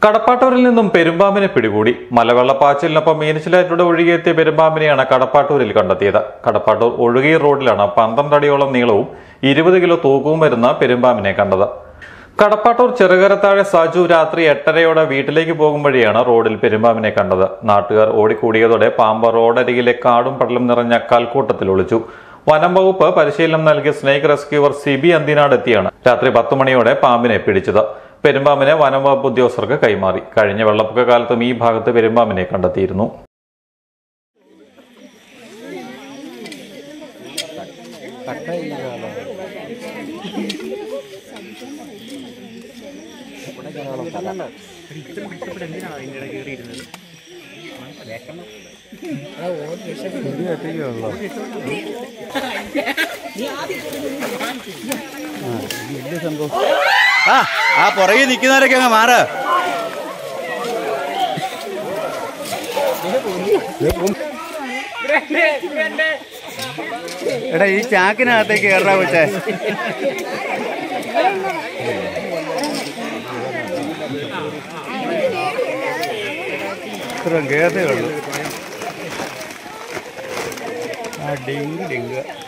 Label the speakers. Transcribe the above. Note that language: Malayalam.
Speaker 1: കടപ്പാട്ടൂരിൽ നിന്നും പെരുമ്പാമ്പിനെ പിടികൂടി മലവെള്ളപ്പാച്ചിലിനൊപ്പം മീനച്ചിലാറ്റിലൂടെ ഒഴുകിയെത്തിയ പെരുമ്പാമ്പിനെയാണ് കടപ്പാട്ടൂരിൽ കണ്ടെത്തിയത് കടപ്പാട്ടൂർ ഒഴുകിയ റോഡിലാണ് പന്ത്രണ്ട് അടിയോളം നീളവും ഇരുപത് കിലോ തൂക്കവും വരുന്ന പെരുമ്പാമ്പിനെ കണ്ടത് കടപ്പാട്ടൂർ ചെറുകരത്താഴെ സാജു രാത്രി എട്ടരയോടെ വീട്ടിലേക്ക് പോകും വഴിയാണ് റോഡിൽ പെരുമ്പാമ്പിനെ കണ്ടത് നാട്ടുകാർ ഓടിക്കൂടിയതോടെ പാമ്പ് റോഡരികിലെ കാടും പടലും നിറഞ്ഞ കൽക്കൂട്ടത്തിൽ ഒളിച്ചു വനം വകുപ്പ് പരിശീലനം നൽകിയ സ്നേക് റെസ്ക്യൂവർ സിബി അന്തിനാട് എത്തിയാണ് രാത്രി പത്ത് മണിയോടെ പാമ്പിനെ പിടിച്ചത് പെരുമ്പാമ്പിനെ വനം വകുപ്പ് ഉദ്യോഗസ്ഥർക്ക് കൈമാറി കഴിഞ്ഞ വെള്ളപ്പൊക്ക കാലത്തും ഈ ഭാഗത്ത് പെരുമ്പാമ്പിനെ കണ്ടെത്തിയിരുന്നു
Speaker 2: ആ ആ പുറകിൽ നിൽക്കുന്നവരൊക്കെ അങ്ങ് മാറ് എടാ ഈ ചാക്കിനകത്തേക്ക് കയറാ കൊച്ചേ ഇത്രയും കയറത്തേ ഉള്ളൂ ആ ഡിങ്ക് ഡിങ്ക്